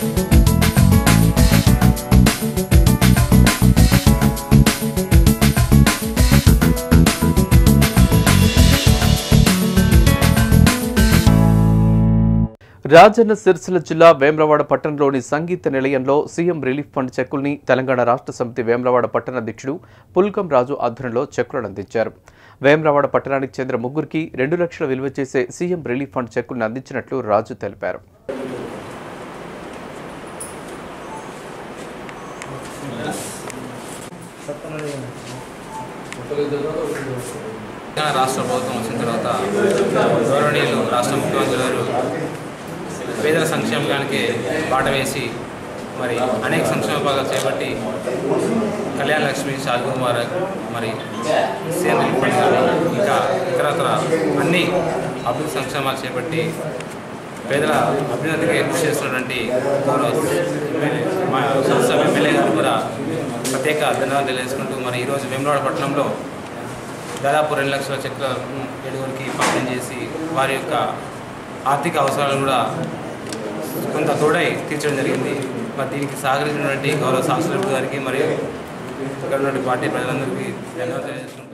రాజన్న సిరిసిల్ల జిల్లా వేమ్రవాడ పట్టణంలోని సంగీత నిలయంలో సీఎం రిలీఫ్ ఫండ్ చెక్కుల్ని తెలంగాణ రాష్ట్ర సమితి వేమ్రవాడ పట్టణ అధ్యక్షుడు పుల్కం రాజు ఆధ్వర్యంలో చెక్కులను అందించారు వేమ్రవాడ పట్టణానికి చెందిన ముగ్గురికి రెండు లక్షల విలువ చేసే సీఎం రిలీఫ్ ఫండ్ చెక్కులను అందించినట్లు రాజు తెలిపారు తెలంగాణ రాష్ట్ర ప్రభుత్వం వచ్చిన తర్వాత గౌరవనీయులు రాష్ట్ర ముఖ్యమంత్రి గారు పేదల సంక్షేమానికి బాట వేసి మరి అనేక సంక్షేమ పథకాలు చేపట్టి కళ్యాణ లక్ష్మి శాల్కుమార్ మరి సీఎం రిలీఫ్ ఫండ్ గారు ఇంకా ఇతరత్ర అన్ని అభివృద్ధి సంక్షేమాలు చేపట్టి పేదల అభ్యున్నతికి కృషి చేస్తున్నటువంటి గౌరవ ఎమ్మెల్యే మా సంస్థ ఎమ్మెల్యే గారు కూడా ప్రత్యేక ధన్యవాదాలు తెలియజేసుకుంటూ మరి ఈరోజు వేములవాడ పట్టణంలో దాదాపు రెండు లక్షల చెక్కుల ఏడుగురికి పంపిణీ చేసి వారి యొక్క ఆర్థిక అవసరాలను కూడా కొంత తోడై తీర్చడం జరిగింది మరి దీనికి సహకరించినటువంటి గౌరవ శాస్త్రజ్ఞ గారికి మరియు ఇక్కడ ఉన్నటువంటి పార్టీ ప్రజలందరికీ ధన్యవాదాలు తెలియజేసుకుంటున్నాను